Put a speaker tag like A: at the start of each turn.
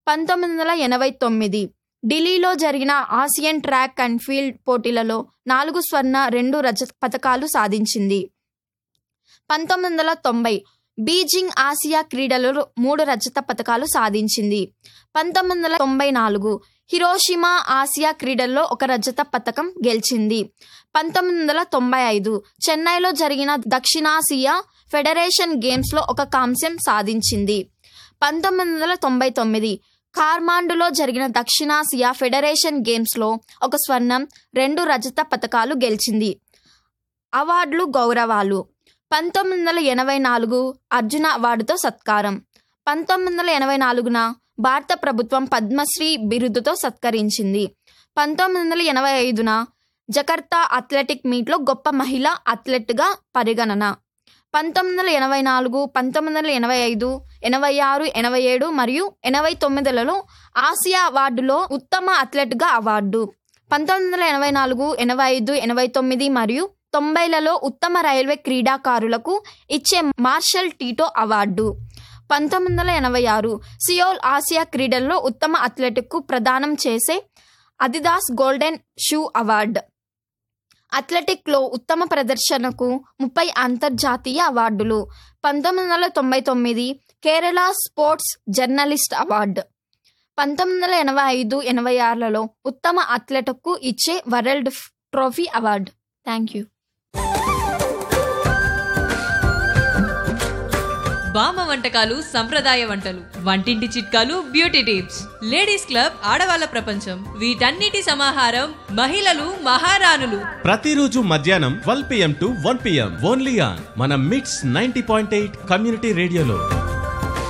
A: పంతొమ్మిది వందల ఎనభై తొమ్మిది ఢిల్లీలో జరిగిన ఆసియన్ ట్రాక్ అండ్ ఫీల్డ్ పోటీలలో నాలుగు స్వర్ణ రెండు రజత పథకాలు సాధించింది పంతొమ్మిది వందల తొంభై బీజింగ్ ఆసియా క్రీడలలో మూడు రజత పథకాలు సాధించింది పంతొమ్మిది వందల తొంభై నాలుగు హిరోషిమా ఆసియా క్రీడల్లో ఒక రజత పథకం గెలిచింది పంతొమ్మిది వందల తొంభై ఐదు చెన్నైలో జరిగిన దక్షిణాసియా ఫెడరేషన్ గేమ్స్లో ఒక కాంస్యం సాధించింది పంతొమ్మిది వందల తొంభై తొమ్మిది కార్మాండులో జరిగిన దక్షిణాసియా ఫెడరేషన్ గేమ్స్లో ఒక స్వర్ణం రెండు రజత పథకాలు గెలిచింది అవార్డులు గౌరవాలు పంతొమ్మిది వందల ఎనభై నాలుగు అర్జున అవార్డుతో సత్కారం పంతొమ్మిది వందల ఎనభై నాలుగున భారత ప్రభుత్వం పద్మశ్రీ బిరుదుతో సత్కరించింది పంతొమ్మిది వందల ఎనభై ఐదున జకర్తా అథ్లెటిక్ మీట్లో గొప్ప మహిళా అథ్లెట్గా పరిగణన పంతొమ్మిది వందల ఎనభై నాలుగు పంతొమ్మిది వందల ఎనభై ఐదు ఎనభై ఆరు ఎనభై ఏడు మరియు ఎనభై తొమ్మిదిలలో ఆసియా అవార్డులో ఉత్తమ అథ్లెట్గా అవార్డు పంతొమ్మిది వందల ఎనభై నాలుగు ఎనభై ఐదు ఎనభై తొమ్మిది మరియు తొంభైలలో ఉత్తమ రైల్వే క్రీడాకారులకు ఇచ్చే మార్షల్ టీటో అవార్డు పంతొమ్మిది వందల ఎనభై ఆరు సియోల్ ఆసియా క్రీడల్లో ఉత్తమ అథ్లెట్కు ప్రదానం చేసే అదిదాస్ గోల్డెన్ షూ అవార్డు అథ్లెటిక్లో ఉత్తమ ప్రదర్శనకు ముప్పై అంతర్జాతీయ అవార్డులు పంతొమ్మిది వందల తొంభై తొమ్మిది కేరళ స్పోర్ట్స్ జర్నలిస్ట్ అవార్డు పంతొమ్మిది వందల ఎనభై ఐదు ఎనభై ఆరులలో ఉత్తమ అథ్లెట్కు ఇచ్చే world trophy award thank you
B: బామ్మ వంటకాలు సంప్రదాయ వంటలు వంటింటి చిట్కాలు బ్యూటీ టిప్స్ లేడీస్ క్లబ్ ఆడవాళ్ళ ప్రపంచం వీటన్నిటి సమాహారం మహిళలు మహారాణులు
C: ప్రతిరోజు మధ్యాహ్నం twelve PM to one PM only on మన మిట్స్ నైన్టీ పాయింట్ ఎయిట్ కమ్యూనిటీ రేడియోలో